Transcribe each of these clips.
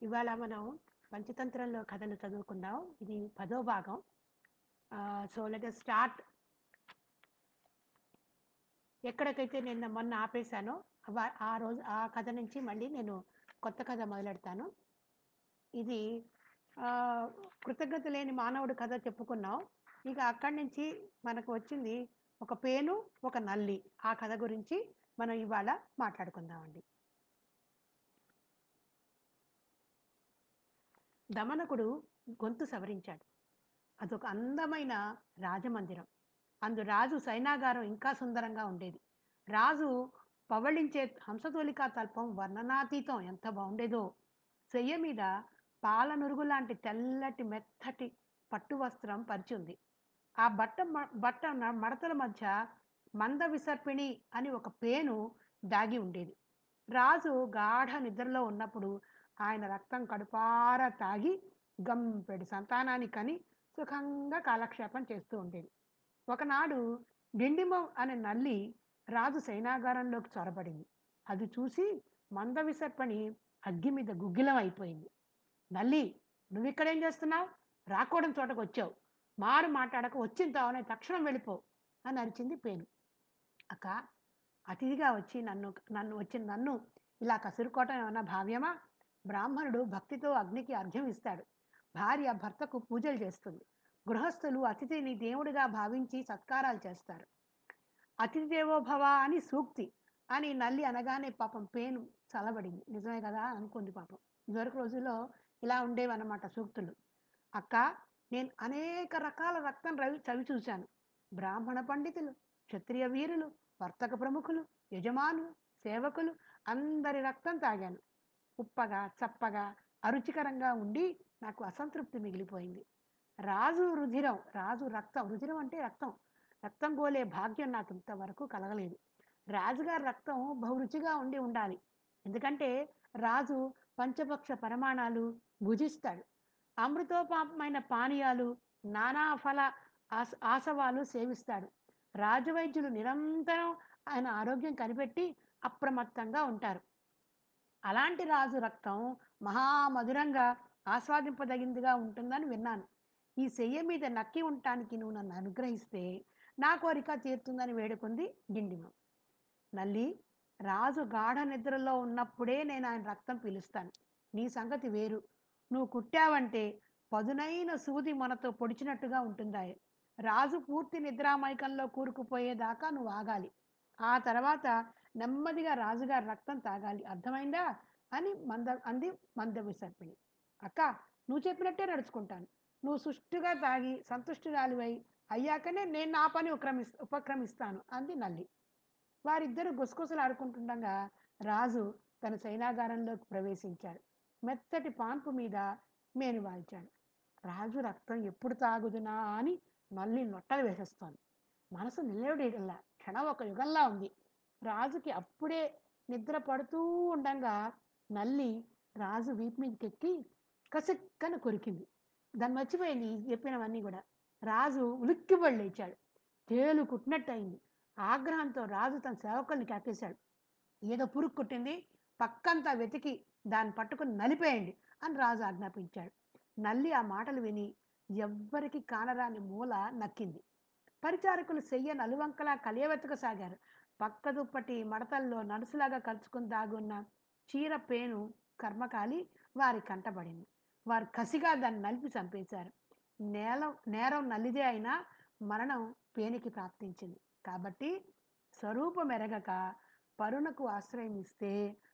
ఇవాళ మనం పంచతంత్రంలో కథలు చదువుకుందాం ఇది పదో భాగం సో లెట్ స్టార్ట్ ఎక్కడికైతే నేను మొన్న ఆపేశానో అవ- ఆ రోజు ఆ కథ నుంచి మళ్ళీ నేను కొత్త కథ మొదలెడతాను ఇది ఆ, కృతజ్ఞత లేని మానవుడి కథ చెప్పుకున్నాం ఇక అక్కడి నుంచి మనకు వచ్చింది ఒక పేను ఒక నల్లి ఆ కథ గురించి మనం ఇవాళ మాట్లాడుకుందామండి దమనకుడు గొంతు సవరించాడు అదొక అందమైన రాజమందిరం అందు రాజు సైనాగారం ఇంకా సుందరంగా ఉండేది రాజు పవళించే హంసతోలికా తల్పం వర్ణనాతీతం ఎంత బాగుండేదో చెయ్య మీద పాల నురుగు లాంటి తెల్లటి మెత్తటి పట్టు వస్త్రం పరిచి ఉంది ఆ బట్ట మ- బట్ట న- మడతల మధ్య మంద విసర్పిణి అని ఒక పేను దాగి ఉండేది రాజు గాఢ నిద్రలో ఉన్నప్పుడు ఆయన రక్తం కడుపారా తాగి గంపెడు సంతానాన్ని కని సుఖంగా కాలక్షేపం చేస్తూ ఉండేది ఒకనాడు డిండిమం అనే నల్లి రాజు సైనాగారంలోకి చొరబడింది అది చూసి మంద విసర్పణి అగ్గి మీద గుగ్గిలం అయిపోయింది నల్లి నువ్వు ఇక్కడేం చేస్తున్నావు రాకూడని చోటకు వచ్చావు మారు మాట్లాడక వచ్చిన తావనే తక్షణం వెళ్ళిపో అని అరిచింది పేను అక్క అతిథిగా వచ్చి నన్ను నన్ను వచ్చిన నన్ను ఇలా కసురుకోవటం ఏమన్నా భావ్యమా బ్రాహ్మణుడు భక్తితో అగ్నికి అర్ఘ్యం ఇస్తాడు భార్య భర్తకు పూజలు చేస్తుంది గృహస్థులు అతిథిని దేవుడిగా భావించి సత్కారాలు చేస్తారు అతిథి దేవో భవ అని సూక్తి అని నల్లి అనగానే పాపం పేను చల్లబడింది నిజమే కదా అనుకుంది పాపం ఇదివరకు రోజుల్లో ఇలా ఉండేవన్నమాట సూక్తులు అక్క నేను అనేక రకాల రక్తం రవి చవి చూశాను బ్రాహ్మణ పండితులు క్షత్రియ వీరులు వర్తక ప్రముఖులు యజమానులు సేవకులు అందరి రక్తం తాగాను ఉప్పగా చప్పగా అరుచికరంగా ఉండి నాకు అసంతృప్తి మిగిలిపోయింది రాజు రుధిరం రాజు రక్తం రుధిరం అంటే రక్తం రక్తం గోలే భాగ్యం నాకు ఇంతవరకు కలగలేదు రాజుగారి రక్తం బహురుచిగా ఉండి ఉండాలి ఎందుకంటే రాజు పంచపక్ష పరిమాణాలు భుజిస్తాడు అమృతోపాపమైన పానీయాలు నానా ఫల ఆస ఆసవాలు సేవిస్తాడు రాజవైద్యులు నిరంతరం ఆయన ఆరోగ్యం కనిపెట్టి అప్రమత్తంగా ఉంటారు అలాంటి రాజు రక్తం మహామధురంగా ఆస్వాదింపదగిందిగా ఉంటుందని విన్నాను ఈ శయ్య మీద నక్కి ఉండటానికి నువ్వు నన్ను అనుగ్రహిస్తే నా కోరిక తీరుతుందని వేడుకుంది డిండిమ నల్లి రాజు గాఢ నిద్రలో ఉన్నప్పుడే నేను ఆయన రక్తం పీలుస్తాను నీ సంగతి వేరు నువ్వు కుట్టావంటే పదునైన సూది మనతో పొడిచినట్టుగా ఉంటుందా రాజు పూర్తి నిద్రామైకంలో కూరుకుపోయేదాకా నువ్వు ఆగాలి ఆ తర్వాత నెమ్మదిగా రాజుగారి రక్తం తాగాలి అర్థమైందా అని మంద అంది మంద విసర్పిణి అక్క నువ్వు చెప్పినట్టే నడుచుకుంటాను నువ్వు సుష్టుగా తాగి సంతుష్టురాలివై అయ్యాకనే నేను నా పని ఉపక్రమిస్ ఉపక్రమిస్తాను అంది నల్లి వారిద్దరూ గుసగుసలు ఆడుకుంటుండగా రాజు తన సైనాగారంలోకి ప్రవేశించాడు మెత్తటి పాన్పు మీద మేను వాల్చాడు రాజు రక్తం ఎప్పుడు తాగుదునా అని నల్లి నొట్టలు వేసేస్తోంది మనసు నిలవడేలా క్షణం ఒక యుగంలా ఉంది రాజుకి అప్పుడే నిద్ర పడుతూ ఉండంగా నల్లి రాజు వీపు మీదకి ఎక్కి కసిక్కన కొరికింది దాన్ని మర్చిపోయింది ఈ చెప్పినవన్నీ కూడా రాజు ఉలిక్కిపడి లేచాడు తేలు కుట్టినట్టు అయింది ఆగ్రహంతో రాజు తన సేవకుల్ని కాకేశాడు ఏదో పురుగు కుట్టింది పక్కంతా వెతికి దాన్ని పట్టుకుని నలిపేయండి అని రాజు ఆజ్ఞాపించాడు నల్లి ఆ మాటలు విని ఎవ్వరికి కానరాని మూల నక్కింది పరిచారకులు సెయ్య నలువంకలా కలియవెతకసాగారు పక్క దుప్పటి మడతల్లో నడుసులాగా కలుచుకుని దాగున్న చీర పేను కర్మకాలి వారి కంటపడింది వారు కసిగా దాన్ని నలిపి చంపేశారు నేల నేరం నల్లిదే అయినా మరణం పేనికి ప్రాప్తించింది కాబట్టి స్వరూపం ఎరగక పరుణకు ఆశ్రయం ఇస్తే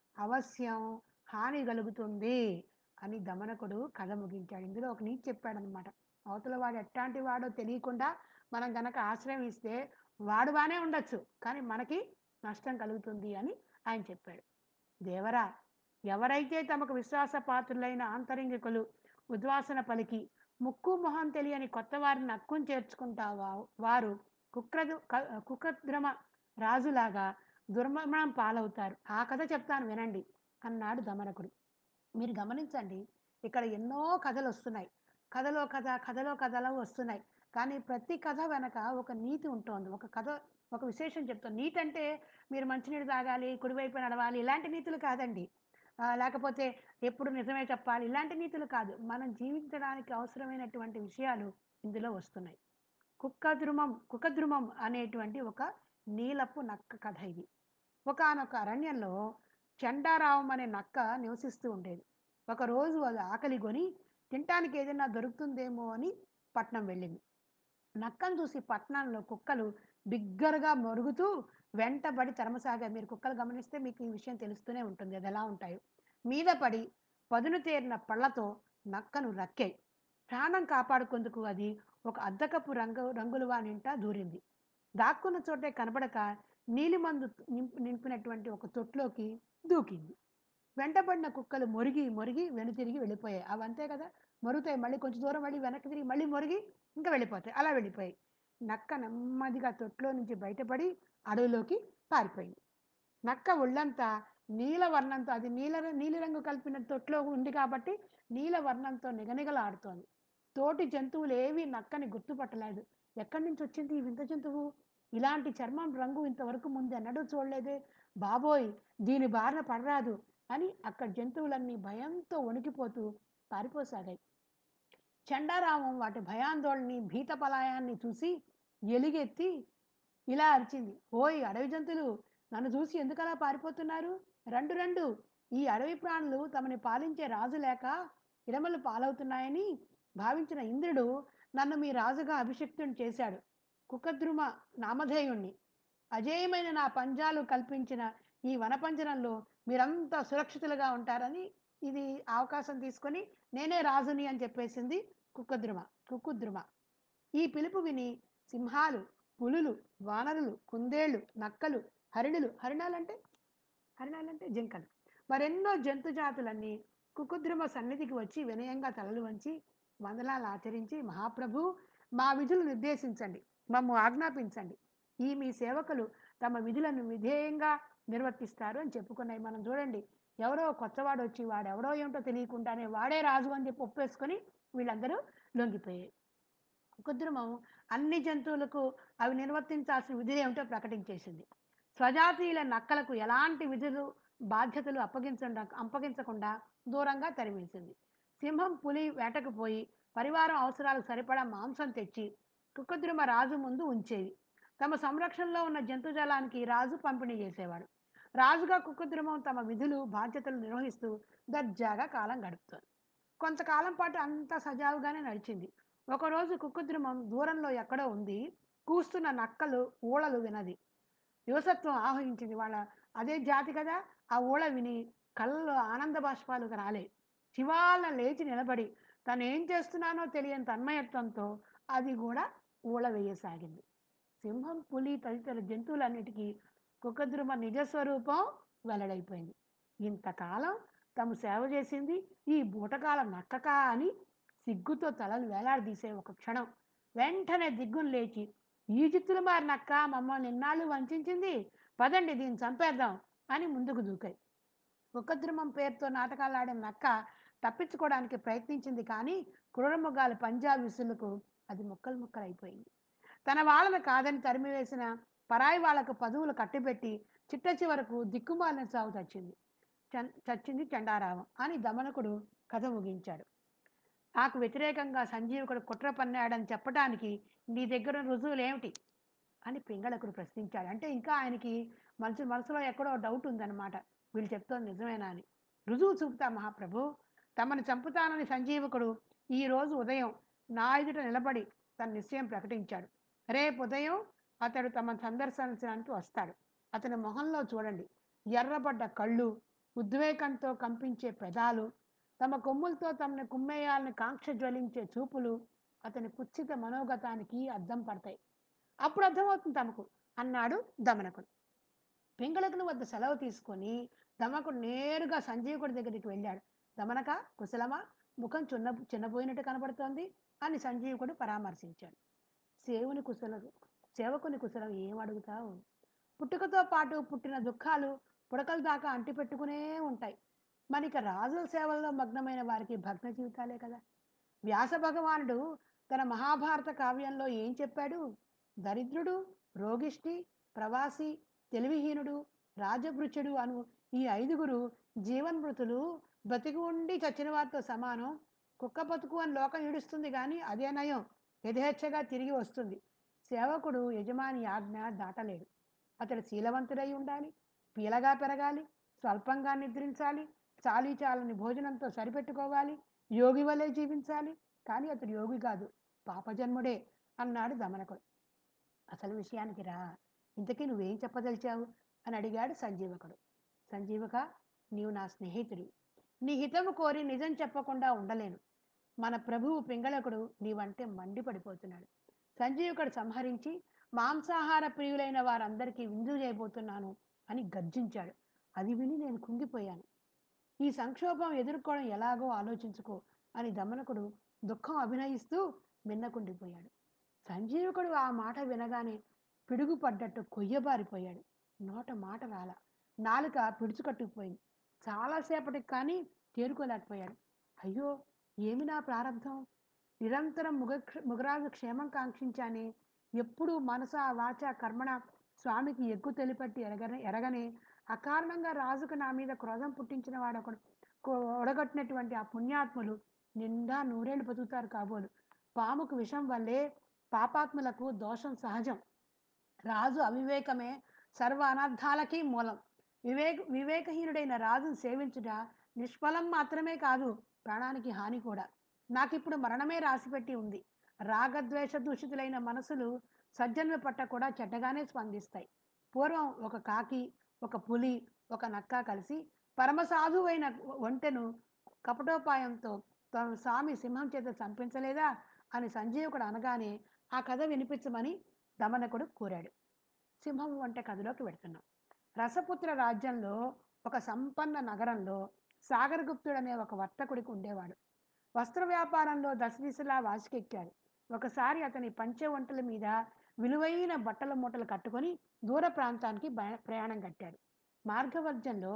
అవశ్యం హాని కలుగుతుంది అని దమనకుడు కథ ముగించాడు ఇందులో ఒక నీతి చెప్పాడనమాట అవతల వాడు ఎట్లాంటి వాడో తెలియకుండా మనం గనక ఆశ్రయం ఇస్తే వాడు బానే ఉండొచ్చు కానీ మనకి నష్టం కలుగుతుంది అని ఆయన చెప్పాడు దేవరా ఎవరైతే తమకు విశ్వాసపాత్రులైన ఆంతరంగికులు ఉద్వాసన పలికి ముక్కు మొహం తెలియని కొత్త వారిని అక్కుని చేర్చుకుంటావా వారు కుక్రదు క- కుకద్రమ రాజులాగా దుర్మరణం పాలవుతారు ఆ కథ చెప్తాను వినండి అన్నాడు దమనకుడు మీరు గమనించండి ఇక్కడ ఎన్నో కథలు వస్తున్నాయి కథలో కథ కథలో కథలు వస్తున్నాయి కానీ ప్రతి కథ వెనక ఒక నీతి ఉంటుంది ఒక కథ ఒక విశేషం చెప్తాను నీతి అంటే మీరు మంచినీళ్ళు తాగాలి కుడివైపు నడవాలి ఇలాంటి నీతులు కాదండి ఆ, లేకపోతే ఎప్పుడు నిజమే చెప్పాలి ఇలాంటి నీతులు కాదు మనం జీవించడానికి అవసరమైనటువంటి విషయాలు ఇందులో వస్తున్నాయి కుక్కద్రుమం కుకద్రుమం అనేటువంటి ఒక నీలపు నక్క కథ ఇది ఒకానొక అరణ్యంలో చండారావం అనే నక్క నివసిస్తూ ఉండేది ఒకరోజు అది ఆకలి కొని తినటానికి ఏదైనా దొరుకుతుందేమో అని పట్నం వెళ్ళింది నక్కను చూసి పట్టణంలో కుక్కలు బిగ్గరగా మొరుగుతూ వెంటబడి తరమసాగా మీరు కుక్కలు గమనిస్తే మీకు ఈ విషయం తెలుస్తూనే ఉంటుంది అది ఎలా ఉంటాయో మీద పడి పదును తేరిన పళ్ళతో నక్కను రక్కాయి ప్రాణం కాపాడుకుందుకు అది ఒక అద్దకపు రంగు రంగుల వానింట దూరింది దాక్కున్న చోటే కనబడక నీలిమందు నింపు నింపినటువంటి ఒక తొట్లోకి దూకింది వెంటబడిన కుక్కలు మొరిగి మొరిగి వెనుతిరిగి వెళ్ళిపోయాయి అవి అంతే కదా మొరుగుతాయి మళ్ళీ కొంచెం దూరం మళ్ళీ వెనక్కి తిరిగి మళ్ళీ మొరిగి ఇంకా వెళ్ళిపోతాయి అలా వెళ్ళిపోయాయి నక్క నెమ్మదిగా తొట్లో నుంచి బయటపడి అడవిలోకి పారిపోయింది నక్క ఒళ్ళంతా నీల వర్ణంతో అది నీల నీలిరంగు కలిపిన తొట్లో ఉంది కాబట్టి నీల వర్ణంతో నిగనిగలాడుతోంది తోటి జంతువులు ఏవి నక్కని గుర్తుపట్టలేదు ఎక్కడి నుంచి వచ్చింది ఈ వింత జంతువు ఇలాంటి చర్మం రంగు ఇంతవరకు ముందు ఎన్నడూ చూడలేదే బాబోయ్ దీని బారిన పడరాదు అని అక్కడ జంతువులన్నీ భయంతో వణికిపోతూ పారిపోసాగాయి చండారామం వాటి భయాందోళనని భీతపలాయాన్ని చూసి ఎలుగెత్తి ఇలా అరిచింది ఓయ్ అడవి జంతువులు నన్ను చూసి ఎందుకలా పారిపోతున్నారు రెండు రెండు ఈ అడవి ప్రాణులు తమని పాలించే రాజు లేక ఇడమలు పాలవుతున్నాయని భావించిన ఇంద్రుడు నన్ను మీ రాజుగా అభిషిక్తుని చేశాడు కుకద్రుమ నామధేయుణ్ణి అజేయమైన నా పంజాలు కల్పించిన ఈ వనపంజరంలో మీరంతా సురక్షితులుగా ఉంటారని ఇది అవకాశం తీసుకొని నేనే రాజుని అని చెప్పేసింది కుక్కద్రుమ కుక్కుద్రుమ ఈ పిలుపు విని సింహాలు పులులు వానరులు కుందేళ్ళు నక్కలు హరిణులు హరిణాలంటే హరిణాలంటే జింకలు మరెన్నో జంతు జాతులన్నీ కుకుద్రుమ సన్నిధికి వచ్చి వినయంగా తలలు వంచి వందనాలు ఆచరించి మహాప్రభు మా విధులు నిర్దేశించండి మమ్ము ఆజ్ఞాపించండి ఈ మీ సేవకులు తమ విధులను విధేయంగా నిర్వర్తిస్తారు అని చెప్పుకున్నాయి మనం చూడండి ఎవరో కొత్తవాడు వచ్చి వాడు ఎవడో ఏమిటో తెలియకుండానే వాడే రాజు అని చెప్పి ఒప్పేసుకొని వీళ్ళందరూ లొంగిపోయాయి కుద్రుమం అన్ని జంతువులకు అవి నిర్వర్తించాల్సిన విధులు ఏమిటో ప్రకటించేసింది స్వజాతీయుల నక్కలకు ఎలాంటి విధులు బాధ్యతలు అప్పగించకుండా అప్పగించకుండా దూరంగా తరిమేసింది సింహం పులి వేటకు పోయి పరివారం అవసరాలకు సరిపడా మాంసం తెచ్చి కుక్కద్రుమ రాజు ముందు ఉంచేది తమ సంరక్షణలో ఉన్న జంతుజాలానికి రాజు పంపిణీ చేసేవాడు రాజుగా కుక్కద్రుమం తమ విధులు బాధ్యతలు నిర్వహిస్తూ దర్జాగా కాలం గడుపుతోంది కొంతకాలం పాటు అంతా సజావుగానే నడిచింది ఒకరోజు కుక్కద్రుమం దూరంలో ఎక్కడో ఉంది కూస్తున్న నక్కలు ఊళలు వినది యువసత్వం ఆహ్వానించింది వాళ్ళ అదే జాతి కదా ఆ ఊళ విని కళ్ళలో ఆనంద బాష్పాలు రాలే శివాల లేచి నిలబడి తను ఏం చేస్తున్నానో తెలియని తన్మయత్వంతో అది కూడా ఊళ వేయసాగింది సింహం పులి తదితర జంతువులన్నిటికీ కుక్కద్రుమ నిజస్వరూపం వెల్లడైపోయింది ఇంతకాలం తాము సేవ చేసింది ఈ బూటకాల నక్కకా అని సిగ్గుతో తలలు వేలాడదీసే ఒక క్షణం వెంటనే దిగ్గును లేచి ఈజిత్తులు మారి నక్క మమ్మల్ని ఎన్నాళ్ళు వంచింది పదండి దీన్ని చంపేద్దాం అని ముందుకు దూకాయి కుక్కద్రుమం పేరుతో నాటకాలు ఆడిన నక్క తప్పించుకోవడానికి ప్రయత్నించింది కానీ క్రూరమృగాల పంజాబ్ విసులకు అది ముక్కలు ముక్కలు అయిపోయింది తన వాళ్ళను కాదని తరిమివేసిన పరాయి వాళ్లకు పదువులు కట్టిపెట్టి చిట్ట చివరకు దిక్కుమాలిన సాగు చచ్చింది చన్- చచ్చింది చండారావం అని దమనకుడు కథ ముగించాడు నాకు వ్యతిరేకంగా సంజీవకుడు కుట్ర పన్నాడని చెప్పడానికి నీ దగ్గర రుజువులు ఏమిటి అని పింగళకుడు ప్రశ్నించాడు అంటే ఇంకా ఆయనకి మనసు మనసులో ఎక్కడో డౌట్ ఉందన్నమాట వీళ్ళు చెప్తోంది నిజమేనా అని రుజువు చూపుతా మహాప్రభు తమను చంపుతానని సంజీవకుడు ఈ రోజు ఉదయం నా ఎదుట నిలబడి తన నిశ్చయం ప్రకటించాడు రేపు ఉదయం అతడు తమ సందర్శించడానికి వస్తాడు అతని మొహంలో చూడండి ఎర్రబడ్డ కళ్ళు ఉద్వేగంతో కంపించే పెదాలు తమ కొమ్ములతో తమని కుమ్మేయాలని కాంక్ష జ్వలించే చూపులు అతని కుత్సిత మనోగతానికి అద్దం పడతాయి అప్పుడు అర్థమవుతుంది తమకు అన్నాడు దమనకుడు పింగళకుని వద్ద సెలవు తీసుకొని దమకుడు నేరుగా సంజీవకుడి దగ్గరికి వెళ్ళాడు దమనక కుశలమా ముఖం చిన్న చిన్నపోయినట్టు కనబడుతోంది అని సంజీవకుడు పరామర్శించాడు సేవుని కుశల సేవకుని కుశలం ఏం అడుగుతావు పుట్టుకతో పాటు పుట్టిన దుఃఖాలు పుడకల దాకా అంటిపెట్టుకునే ఉంటాయి మనకి రాజుల సేవల్లో మగ్నమైన వారికి భగ్న జీవితాలే కదా వ్యాస భగవానుడు తన మహాభారత కావ్యంలో ఏం చెప్పాడు దరిద్రుడు రోగిష్టి ప్రవాసి తెలివిహీనుడు రాజభృచుడు అను ఈ ఐదుగురు జీవన్మృతులు బతికి ఉండి చచ్చిన వారితో సమానం కుక్క బతుకు అని లోకం ఈడుస్తుంది కానీ అదే నయం యథేచ్ఛగా తిరిగి వస్తుంది సేవకుడు యజమాని ఆజ్ఞ దాటలేడు అతడు శీలవంతుడై ఉండాలి పీలగా పెరగాలి స్వల్పంగా నిద్రించాలి చాలీ చాలని భోజనంతో సరిపెట్టుకోవాలి యోగి వలె జీవించాలి కానీ అతడు యోగి కాదు పాపజన్ముడే అన్నాడు దమనకుడు అసలు విషయానికి రా ఇంతకీ నువ్వేం చెప్పదలిచావు అని అడిగాడు సంజీవకుడు సంజీవక నీవు నా స్నేహితుడి నీ హితము కోరి నిజం చెప్పకుండా ఉండలేను మన ప్రభువు పింగళకుడు నీవంటే మండిపడిపోతున్నాడు సంజీవకుడు సంహరించి మాంసాహార ప్రియులైన వారందరికీ విందు చేయబోతున్నాను అని గర్జించాడు అది విని నేను కుంగిపోయాను ఈ సంక్షోభం ఎదుర్కోవడం ఎలాగో ఆలోచించుకో అని దమనకుడు దుఃఖం అభినయిస్తూ మిన్నకుండిపోయాడు సంజీవకుడు ఆ మాట వినగానే పిడుగు పడ్డట్టు కొయ్యబారిపోయాడు నోట మాట రాల నాలుక పిడుచుకట్టుకుపోయింది చాలాసేపటికి కానీ తేరుకోలేకపోయాడు అయ్యో ఏమి నా ప్రారంధం నిరంతరం ముగ ముగరాజు క్షేమం కాంక్షించానే ఎప్పుడు మనస వాచ కర్మణ స్వామికి ఎక్కువ తెలిపట్టి ఎరగనే ఎరగనే అకారణంగా రాజుకు నా మీద క్రోధం పుట్టించిన వాడు ఒకడు కో- ఒడగొట్టినటువంటి ఆ పుణ్యాత్ములు నిండా నూరేళ్ళు బతుకుతారు కాబోలు పాముకు విషం వల్లే పాపాత్ములకు దోషం సహజం రాజు అవివేకమే సర్వ అనర్థాలకి మూలం వివేక వివేకహీనుడైన రాజును సేవించుట నిష్ఫలం మాత్రమే కాదు ప్రాణానికి హాని కూడా నాకిప్పుడు మరణమే రాసిపెట్టి ఉంది రాగద్వేష దూషితులైన మనసులు సజ్జనుల పట్ల కూడా చెడ్డగానే స్పందిస్తాయి పూర్వం ఒక కాకి ఒక పులి ఒక నక్క కలిసి పరమసాధువైన ఒంటెను కపటోపాయంతో తన స్వామి సింహం చేత చంపించలేదా అని సంజీవకుడు అనగానే ఆ కథ వినిపించమని దమనకుడు కోరాడు సింహం వంటి కథలోకి వెడుతున్నాం రసపుత్ర రాజ్యంలో ఒక సంపన్న నగరంలో సాగరగుప్తుడు అనే ఒక వర్తకుడికి ఉండేవాడు వస్త్ర వ్యాపారంలో దశదిశలా వాసికెక్కాడు ఒకసారి అతని పంచె వంటల మీద విలువైన బట్టల మూటలు కట్టుకొని దూర ప్రాంతానికి బయ- ప్రయాణం కట్టాడు మార్గవర్జంలో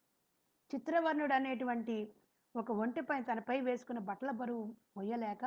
చిత్రవర్ణుడు అనేటువంటి ఒక ఒంటిపై తనపై వేసుకున్న బట్టల బరువు మొయ్యలేక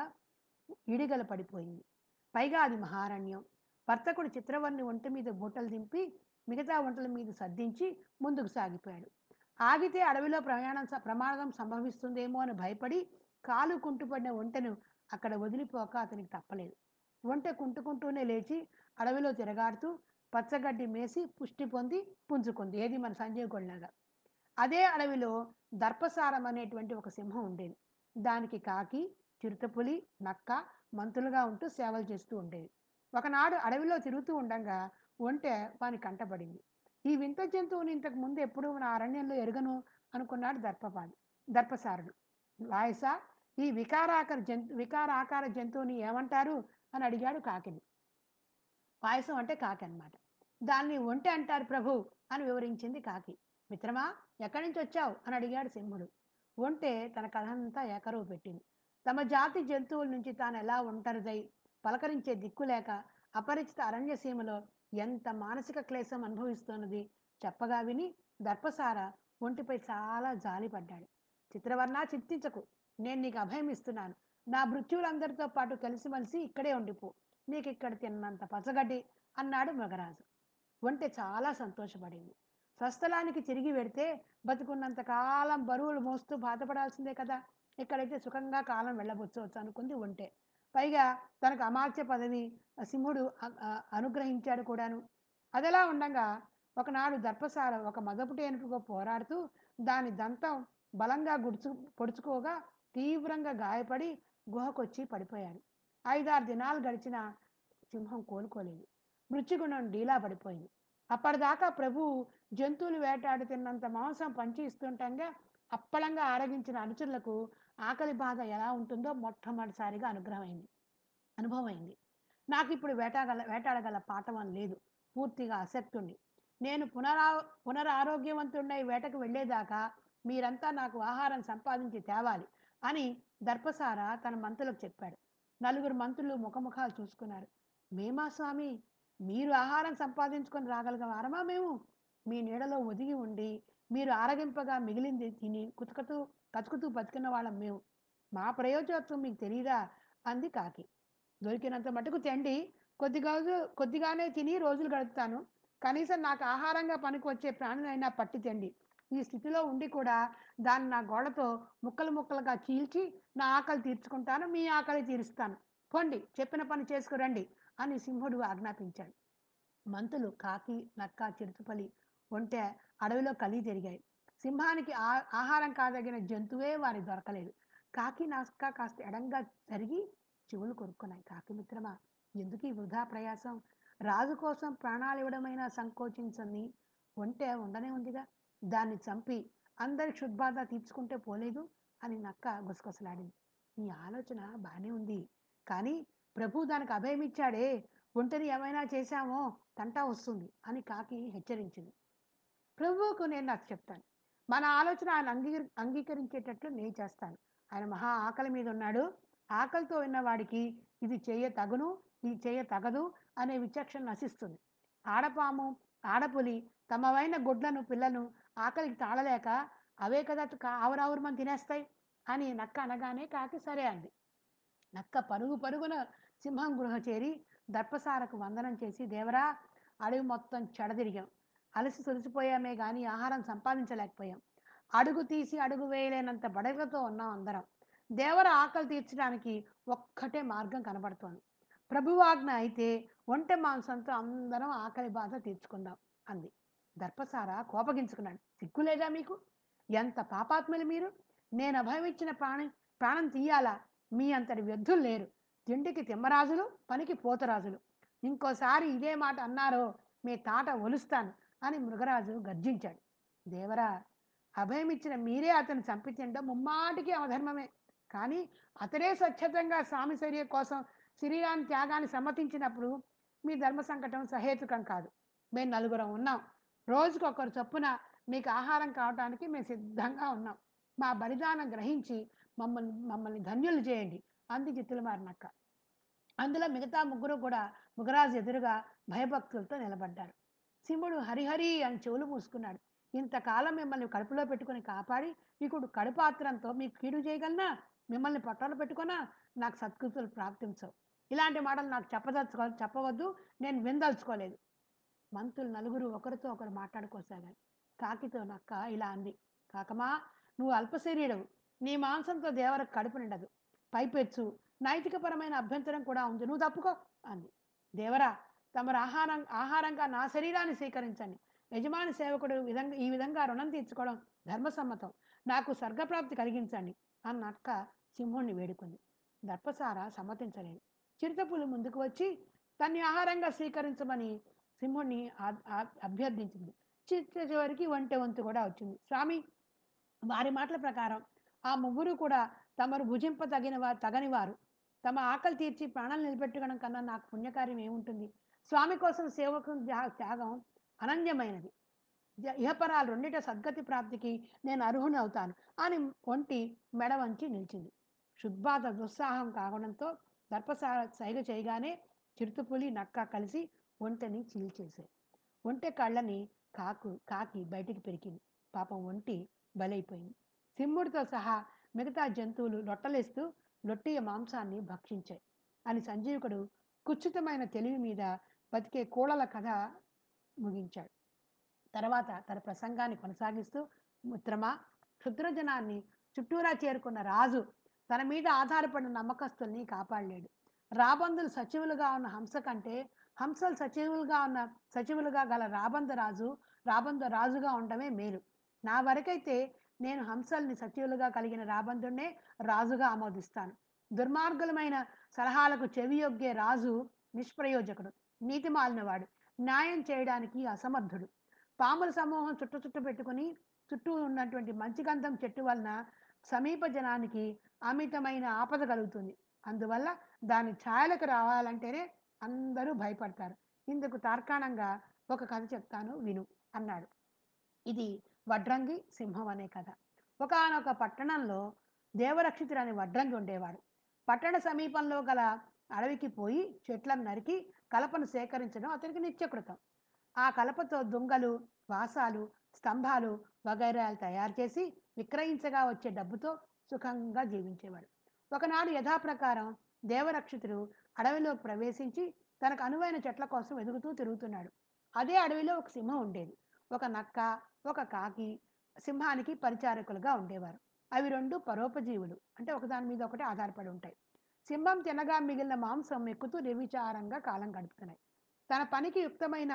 ఇడిగల పడిపోయింది పైగా అది మహారణ్యం వర్తకుడు చిత్రవర్ణి ఒంటి మీద బూటలు దింపి మిగతా వంటల మీద సర్దించి ముందుకు సాగిపోయాడు ఆగితే అడవిలో ప్రయాణం స- ప్రమాదం సంభవిస్తుందేమో అని భయపడి కాలు కుంటుపడిన ఒంటెను అక్కడ వదిలిపోక అతనికి తప్పలేదు ఒంటె కుంటుకుంటూనే లేచి అడవిలో తిరగాడుతూ పచ్చగడ్డి మేసి పుష్టి పొంది పుంజుకుంది ఏది మన సంజయ్ గొళ్ళగా అదే అడవిలో దర్పసారం అనేటువంటి ఒక సింహం ఉండేది దానికి కాకి చిరుతపులి నక్క మంతులుగా ఉంటూ సేవలు చేస్తూ ఉండేది ఒకనాడు అడవిలో తిరుగుతూ ఉండగా ఒంటె వాని కంటపడింది ఈ వింత జంతువుని ఇంతకు ముందు ఎప్పుడూ నా అరణ్యంలో ఎరుగను అనుకున్నాడు దర్పపాది దర్పసారుడు వాయస ఈ వికారాకార జంతు వికారాకార జంతువుని ఏమంటారు అని అడిగాడు కాకిని పాయసం అంటే కాకి అన్నమాట దాన్ని ఒంటె అంటారు ప్రభు అని వివరించింది కాకి మిత్రమా ఎక్కడి నుంచి వచ్చావు అని అడిగాడు సింహుడు ఒంటె తన కథంతా ఏకరువు పెట్టింది తమ జాతి జంతువుల నుంచి తాను ఎలా ఒంటరిదై పలకరించే దిక్కు లేక అపరిచిత అరణ్యసీమలో ఎంత మానసిక క్లేశం అనుభవిస్తున్నది చెప్పగా విని దర్పసార ఒంటిపై చాలా జాలిపడ్డాడు చిత్రవర్ణ చింతించకు నేను నీకు అభయం ఇస్తున్నాను నా మృత్యువులందరితో పాటు కలిసిమలిసి ఇక్కడే ఉండిపో నీకు ఇక్కడ తిన్నంత పచ్చగడ్డి అన్నాడు మగరాజు ఒంటె చాలా సంతోషపడింది స్వస్థలానికి తిరిగి వెడితే బతుకున్నంత కాలం బరువులు మోస్తూ బాధపడాల్సిందే కదా ఇక్కడైతే సుఖంగా కాలం వెళ్ళబుచ్చవచ్చు అనుకుంది ఒంటె పైగా తనకు అమాత్య పదవి ఆ సింహుడు అ- అ- అనుగ్రహించాడు కూడాను అదలా ఉండగా ఒకనాడు దర్పసార ఒక మదపుటి ఏనుగుతో పోరాడుతూ దాని దంతం బలంగా గుడుచు పొడుచుకోగా తీవ్రంగా గాయపడి గుహకొచ్చి పడిపోయాడు ఐదారు దినాలు గడిచిన సింహం కోలుకోలేదు మృత్యుగుణం డీలా పడిపోయింది అప్పటిదాకా ప్రభు జంతువులు వేటాడి తిన్నంత మాంసం పంచి ఇస్తుండగా అప్పళంగా ఆరగించిన అనుచరులకు ఆకలి బాధ ఎలా ఉంటుందో మొట్టమొదటిసారిగా అనుగ్రహమైంది అనుభవమైంది నాకు ఇప్పుడు వేటాగల వేటాడగల పాఠవం లేదు పూర్తిగా అసక్తుండి నేను పునరా పునరారోగ్యవంతుడై వేటకు వెళ్ళేదాకా మీరంతా నాకు ఆహారం సంపాదించి తేవాలి అని దర్పసార తన మంత్రులకు చెప్పాడు నలుగురు మంత్రులు ముఖముఖాలు చూసుకున్నారు మేమా స్వామి మీరు ఆహారం సంపాదించుకొని రాగలిగిన వారమా మేము మీ నీడలో ఒదిగి ఉండి మీరు ఆరగింపగా మిగిలింది తిని కుతుకుతూ కతుకుతూ బతికిన వాళ్ళం మేము మా ప్రయోజనత్వం మీకు తెలియదా అంది కాకి దొరికినంత మటుకు తిండి కొద్దిగా కొద్దిగానే తిని రోజులు గడుపుతాను కనీసం నాకు ఆహారంగా పనికి వచ్చే ప్రాణులైనా పట్టి తిండి ఈ స్థితిలో ఉండి కూడా దాన్ని నా గోడతో ముక్కలు ముక్కలుగా చీల్చి నా ఆకలి తీర్చుకుంటాను మీ ఆకలి తీరుస్తాను పొండి చెప్పిన పని చేసుకురండి అని సింహుడు ఆజ్ఞాపించాడు మంతులు కాకి నక్క చిరుతుపలి ఒంటె అడవిలో కలిగి తిరిగాయి సింహానికి ఆ ఆహారం కాదగిన జంతువే వారి దొరకలేదు కాకి నక్క కాస్త ఎడంగా జరిగి చెవులు కొరుక్కున్నాయి కాకి మిత్రమా ఎందుకు ఈ వృధా ప్రయాసం రాజు కోసం ప్రాణాలు ఇవ్వడమైనా సంకోచించని ఒంటె ఉండనే ఉందిగా దాన్ని చంపి అందరి క్షుద్బాధ తీర్చుకుంటే పోలేదు అని నక్క గుసగుసలాడింది నీ ఆలోచన బాగానే ఉంది కానీ ప్రభు దానికి అభయం ఇచ్చాడే ఒంటరి ఏమైనా చేశామో తంటా వస్తుంది అని కాకి హెచ్చరించింది ప్రభువుకు నేను నాకు చెప్తాను మన ఆలోచన ఆయన అంగీకరి అంగీకరించేటట్లు నేను చేస్తాను ఆయన మహా ఆకలి మీద ఉన్నాడు ఆకలితో ఉన్న వాడికి ఇది చేయ తగును ఇది చేయ తగదు అనే విచక్షణ నశిస్తుంది ఆడపాము ఆడపులి తమవైన గుడ్లను పిల్లను ఆకలికి తాళలేక అవే కదా కా- ఆవురావురమని తినేస్తాయి అని నక్క అనగానే కాకి సరే అంది నక్క పరుగు పరుగున సింహం గృహ చేరి దర్పసారకు వందనం చేసి దేవరా అడవి మొత్తం చెడదిరిగాం అలసి తొలిసిపోయామే కానీ ఆహారం సంపాదించలేకపోయాం అడుగు తీసి అడుగు వేయలేనంత బడగలతో ఉన్నాం అందరం దేవర ఆకలి తీర్చడానికి ఒక్కటే మార్గం కనబడుతోంది ప్రభువాజ్ఞ అయితే ఒంటె మాంసంతో అందరం ఆకలి బాధ తీర్చుకుందాం అంది దర్పసార కోపగించుకున్నాడు సిగ్గులేదా మీకు ఎంత పాపాత్మలు మీరు నేను అభయం ఇచ్చిన ప్రాణి ప్రాణం తీయాలా మీ అంతటి వ్యర్థులు లేరు తిండికి తిమ్మరాజులు పనికి పోతరాజులు ఇంకోసారి ఇదే మాట అన్నారో మీ తాట ఒలుస్తాను అని మృగరాజు గర్జించాడు దేవరా అభయం ఇచ్చిన మీరే అతను చంపి తినడం ముమ్మాటికి అవధర్మమే కానీ అతడే స్వచ్ఛతంగా స్వామి శరీర కోసం శరీరాన్ని త్యాగాన్ని సమ్మతించినప్పుడు మీ ధర్మ సంకటం సహేతుకం కాదు మేము నలుగురం ఉన్నాం రోజుకొకరు చొప్పున మీకు ఆహారం కావడానికి మేము సిద్ధంగా ఉన్నాం మా బలిదానం గ్రహించి మమ్మల్ని మమ్మల్ని ధన్యులు చేయండి అంది జిత్తులు మారినక్క అందులో మిగతా ముగ్గురు కూడా ముగరాజు ఎదురుగా భయభక్తులతో నిలబడ్డారు సింహుడు హరిహరి అని చెవులు మూసుకున్నాడు ఇంతకాలం మిమ్మల్ని కడుపులో పెట్టుకుని కాపాడి ఇప్పుడు కడుపాత్రంతో మీకు కీడు చేయగలనా మిమ్మల్ని పొట్టలు పెట్టుకున్నా నాకు సత్కృతులు ప్రాప్తించవు ఇలాంటి మాటలు నాకు చెప్పదలుచుకో చెప్పవద్దు నేను విందలుచుకోలేదు మంత్రులు నలుగురు ఒకరితో ఒకరు మాట్లాడుకోసాగారు కాకితో నక్క ఇలా అంది కాకమా నువ్వు అల్పశరీరవు నీ మాంసంతో దేవరకు కడుపు నిండదు పైపెచ్చు నైతికపరమైన అభ్యంతరం కూడా ఉంది నువ్వు తప్పుకో అంది దేవరా తమరు ఆహారం ఆహారంగా నా శరీరాన్ని స్వీకరించండి యజమాని సేవకుడు విధంగా ఈ విధంగా రుణం తీర్చుకోవడం ధర్మసమ్మతం నాకు స్వర్గప్రాప్తి కలిగించండి అన్నక్క సింహుణ్ణి వేడుకుంది దర్పసార సమ్మతించలేదు చిరుతపులు ముందుకు వచ్చి తన్ని ఆహారంగా స్వీకరించమని సింహుణ్ణి ఆ- ఆ- అభ్యర్థించింది చిట్ట చివరికి వంటె వంతు కూడా వచ్చింది స్వామి వారి మాటల ప్రకారం ఆ ముగ్గురు కూడా తమరు భుజింప తగిన వారు తగని వారు తమ ఆకలి తీర్చి ప్రాణాలు నిలబెట్టుకోవడం కన్నా నాకు పుణ్యకార్యం ఏముంటుంది స్వామి కోసం సేవకు త్యా- త్యాగం అనన్యమైనది జ- ఇహపరాలు రెండిట సద్గతి ప్రాప్తికి నేను అర్హుని అవుతాను అని ఒంటి మెడ వంచి నిలిచింది శుద్బాధ దుస్సాహం కావడంతో దర్పసా సైగ చేయగానే చిరుతుపులి నక్క కలిసి ఒంటెని చీల్చేశాయి ఒంటె కళ్ళని కాకు కాకి బయటికి పెరికింది పాపం ఒంటి బలైపోయింది సింహుడితో సహా మిగతా జంతువులు లొట్టలేస్తూ లొట్టియ మాంసాన్ని భక్షించాయి అని సంజీవకుడు కుచితమైన తెలివి మీద బతికే కోడల కథ ముగించాడు తర్వాత తన ప్రసంగాన్ని కొనసాగిస్తూ మిత్రమా క్షుద్రజనాన్ని చుట్టూరా చేరుకున్న రాజు తన మీద ఆధారపడిన నమ్మకస్తుల్ని కాపాడలేడు రాబందులు సచివులుగా ఉన్న హంస కంటే హంసలు సచివులుగా ఉన్న సచివులుగా గల రాబంద రాజు రాబంద రాజుగా ఉండడమే మేలు నా వరకైతే నేను హంసల్ని సచివులుగా కలిగిన రాబందుడినే రాజుగా ఆమోదిస్తాను దుర్మార్గులమైన సలహాలకు చెవియొగ్గే రాజు నిష్ప్రయోజకుడు నీతి మాలినవాడు న్యాయం చేయడానికి అసమర్థుడు పాముల సమూహం చుట్టు చుట్టు పెట్టుకుని చుట్టూ ఉన్నటువంటి మంచి గంధం చెట్టు వలన సమీప జనానికి అమితమైన ఆపద కలుగుతుంది అందువల్ల దాని ఛాయలకు రావాలంటేనే అందరూ భయపడతారు ఇందుకు తార్కాణంగా ఒక కథ చెప్తాను విను అన్నాడు ఇది వడ్రంగి సింహం అనే కథ ఒకానొక పట్టణంలో దేవరక్షితుడు అనే వడ్రంగి ఉండేవాడు పట్టణ సమీపంలో గల అడవికి పోయి చెట్లను నరికి కలపను సేకరించడం అతనికి నిత్యకృతం ఆ కలపతో దుంగలు వాసాలు స్తంభాలు వగైరాలు తయారు చేసి విక్రయించగా వచ్చే డబ్బుతో సుఖంగా జీవించేవాడు ఒకనాడు యథాప్రకారం దేవరక్షితుడు అడవిలో ప్రవేశించి తనకు అనువైన చెట్ల కోసం వెతుకుతూ తిరుగుతున్నాడు అదే అడవిలో ఒక సింహం ఉండేది ఒక నక్క ఒక కాకి సింహానికి పరిచారకులుగా ఉండేవారు అవి రెండు పరోపజీవులు అంటే ఒకదాని మీద ఒకటి ఆధారపడి ఉంటాయి సింహం తినగా మిగిలిన మాంసం ఎక్కుతూ నిర్విచారంగా కాలం గడుపుతున్నాయి తన పనికి యుక్తమైన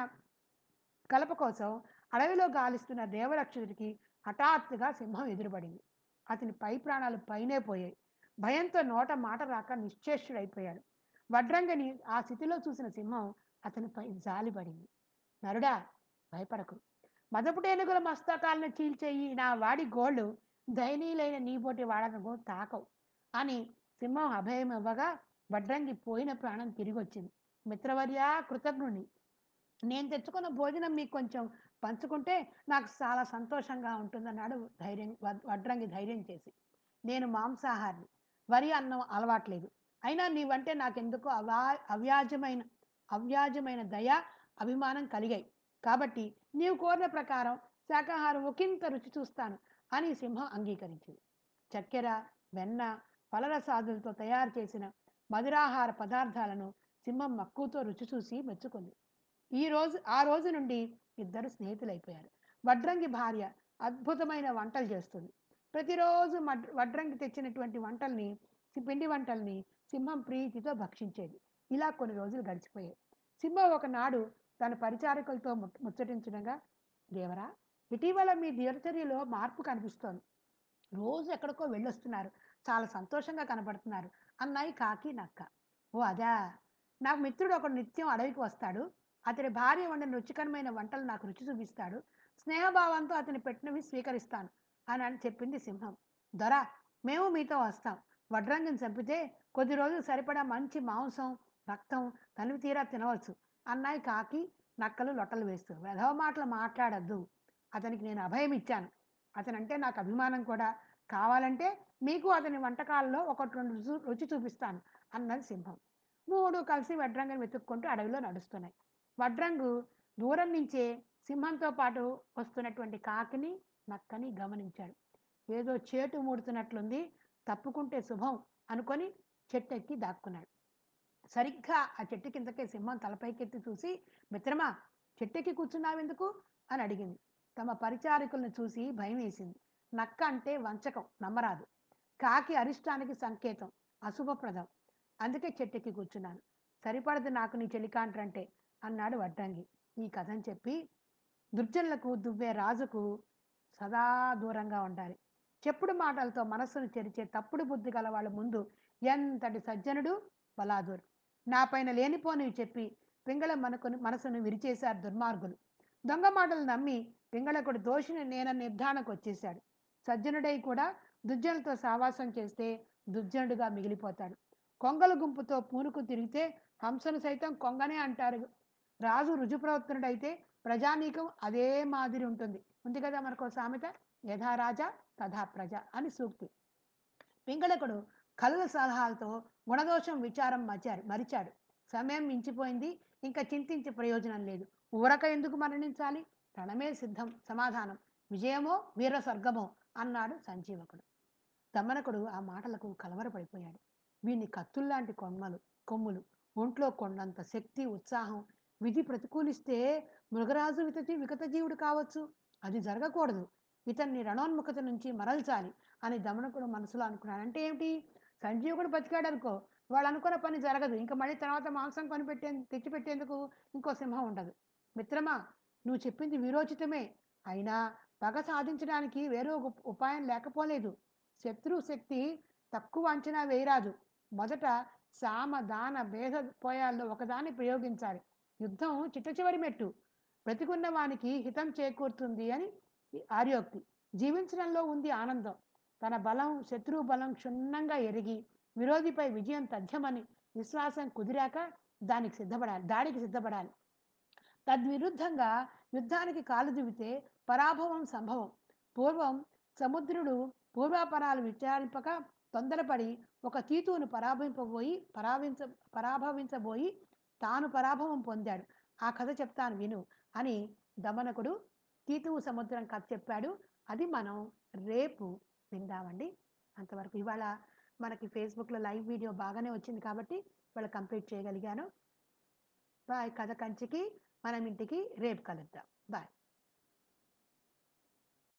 కలప కోసం అడవిలో గాలిస్తున్న దేవరక్షుడికి హఠాత్తుగా సింహం ఎదురుపడింది అతని పై ప్రాణాలు పైనే పోయాయి భయంతో నోట మాట రాక నిశ్చేష్టుడైపోయాడు వడ్రంగని ఆ స్థితిలో చూసిన సింహం అతనిపై జాలిపడింది నరుడా భయపడకు మదపుటేనుగుల మస్తకాలను చీల్చేయి నా వాడి గోళ్ళు దయనీయులైన నీబోటి వాడను తాకవు అని సింహం అభయం ఇవ్వగా వడ్రంగి పోయిన ప్రాణం తిరిగి వచ్చింది మిత్రవర్య కృతజ్ఞుని నేను తెచ్చుకున్న భోజనం మీకు కొంచెం పంచుకుంటే నాకు చాలా సంతోషంగా ఉంటుందన్నాడు ధైర్యం వడ్- వడ్రంగి ధైర్యం చేసి నేను మాంసాహారిని వరి అన్నం అలవాట్లేదు అయినా నీవంటే నాకెందుకో అవా అవ్యాజమైన అవ్యాజమైన దయ అభిమానం కలిగాయి కాబట్టి నీవు కోరిన ప్రకారం శాకాహారం ఒకంత రుచి చూస్తాను అని సింహం అంగీకరించింది చక్కెర వెన్న ఫలరసాదులతో తయారు చేసిన మధురాహార పదార్థాలను సింహం మక్కువతో రుచి చూసి మెచ్చుకుంది ఈ రోజు ఆ రోజు నుండి ఇద్దరు స్నేహితులైపోయారు వడ్రంగి భార్య అద్భుతమైన వంటలు చేస్తుంది ప్రతిరోజు మడ్- వడ్రంగి తెచ్చినటువంటి వంటల్ని సి- పిండి వంటల్ని సింహం ప్రీతితో భక్షించేది ఇలా కొన్ని రోజులు గడిచిపోయాయి సింహం ఒకనాడు తన పరిచారకులతో ముట్- ముచ్చటించడంగా దేవరా ఇటీవల మీ దినచర్యలో మార్పు కనిపిస్తోంది రోజు ఎక్కడికో వెళ్ళొస్తున్నారు చాలా సంతోషంగా కనపడుతున్నారు అన్నాయి కాకి నక్క ఓ అదా నాకు మిత్రుడు ఒకడు నిత్యం అడవికి వస్తాడు అతని భార్య వండిన రుచికరమైన వంటలు నాకు రుచి చూపిస్తాడు స్నేహభావంతో అతని పెట్టినవి స్వీకరిస్తాను అని అని చెప్పింది సింహం దొర మేము మీతో వస్తాం వడ్రంగిని చంపితే కొద్ది రోజులు సరిపడా మంచి మాంసం రక్తం తనివి తీరా తినవచ్చు అన్నాయి కాకి నక్కలు లొట్టలు వేస్తూ వెధవ మాటలు మాట్లాడద్దు అతనికి నేను అభయం ఇచ్చాను అతనంటే నాకు అభిమానం కూడా కావాలంటే మీకు అతని వంటకాలలో ఒకటి రెండు రుచి- రుచి చూపిస్తాను అన్నది సింహం మూడు కలిసి వడ్రంగిని వెతుక్కుంటూ అడవిలో నడుస్తున్నాయి వడ్రంగు దూరం నుంచే సింహంతో పాటు వస్తున్నటువంటి కాకిని నక్కని గమనించాడు ఏదో చేటు మూడుతున్నట్లుంది తప్పుకుంటే శుభం అనుకొని చెట్టు ఎక్కి దాక్కున్నాడు సరిగ్గా ఆ చెట్టు కిందకే సింహం తలపైకెత్తి చూసి మిత్రమా చెట్టెక్కి కూర్చున్నావెందుకు అని అడిగింది తమ పరిచారకులను చూసి భయం వేసింది నక్క అంటే వంచకం నమ్మరాదు కాకి అరిష్టానికి సంకేతం అశుభప్రదం అందుకే చెట్టెక్కి కూర్చున్నాను సరిపడదు నాకు నీ చెలికాంట్రంటే అన్నాడు వడ్డంగి ఈ కథని చెప్పి దుర్జనులకు దువ్వే రాజుకు సదా దూరంగా ఉండాలి చెప్పుడు మాటలతో మనస్సును చెరిచే తప్పుడు బుద్ధి గల వాళ్ళ ముందు ఎంతటి సజ్జనుడు బలాదూర్ నా పైన లేనిపోనివి చెప్పి పింగళ మనకును మనసును విరిచేశారు దుర్మార్గులు దొంగ మాటలు నమ్మి పింగళకుడు దోషిని నేన నిర్ధారణకు వచ్చేశాడు సజ్జనుడై కూడా దుర్జనులతో సావాసం చేస్తే దుర్జనుడుగా మిగిలిపోతాడు కొంగల గుంపుతో పూనుకు తిరిగితే హంసను సైతం కొంగనే అంటారు రాజు రుజుప్రవర్తనుడైతే ప్రజానీకం అదే మాదిరి ఉంటుంది ఉంది కదా మనకు సామెత యథా రాజా తథా ప్రజ అని సూక్తి పింగళకుడు కలుల సలహాలతో గుణదోషం విచారం మచారు మరిచాడు సమయం మించిపోయింది ఇంకా చింతించే ప్రయోజనం లేదు ఊరక ఎందుకు మరణించాలి రణమే సిద్ధం సమాధానం విజయమో వీర స్వర్గమో అన్నాడు సంజీవకుడు దమనకుడు ఆ మాటలకు కలవరపడిపోయాడు వీని కత్తుల్లాంటి కొమ్మలు కొమ్ములు ఒంట్లో కొండంత శక్తి ఉత్సాహం విధి ప్రతికూలిస్తే మృగరాజు వితజీ వికతజీవుడు కావచ్చు అది జరగకూడదు ఇతన్ని రణోన్ముఖత నుంచి మరల్చాలి అని దమనకుడు మనసులో అనుకున్నాడు అంటే ఏమిటి సంజీవుడు బతికాడు అనుకో వాళ్ళు అనుకున్న పని జరగదు ఇంకా మళ్ళీ తర్వాత మాంసం కొనిపెట్టే తెచ్చిపెట్టేందుకు ఇంకో సింహం ఉండదు మిత్రమా నువ్వు చెప్పింది విరోచితమే అయినా పగ సాధించడానికి వేరే ఒక ఉపాయం లేకపోలేదు శత్రు శక్తి తక్కువ అంచనా వేయరాదు మొదట సామ దాన భేద పోయాల్లో ఒకదాన్ని ప్రయోగించాలి యుద్ధం చిట్ట చివరి మెట్టు బ్రతికున్న వానికి హితం చేకూరుతుంది అని ఆర్యోక్తి జీవించడంలో ఉంది ఆనందం తన బలం శత్రువు బలం క్షుణ్ణంగా ఎరిగి విరోధిపై విజయం తథ్యమని విశ్వాసం కుదిరాక దానికి సిద్ధపడాలి దాడికి సిద్ధపడాలి తద్విరుద్ధంగా యుద్ధానికి కాలు దివితే పరాభవం సంభవం పూర్వం సముద్రుడు పూర్వాపరాలు విచారింపక తొందరపడి ఒక తీతువును పరాభింపబోయి పరాభించ పరాభవించబోయి తాను పరాభవం పొందాడు ఆ కథ చెప్తాను విను అని దమనకుడు తీతువు సముద్రం కథ చెప్పాడు అది మనం రేపు విందామండి అంతవరకు ఇవాళ మనకి ఫేస్బుక్లో లైవ్ వీడియో బాగానే వచ్చింది కాబట్టి ఇవాళ కంప్లీట్ చేయగలిగాను బాయ్ కథ కంచికి మనం ఇంటికి రేపు కలుద్దాం బాయ్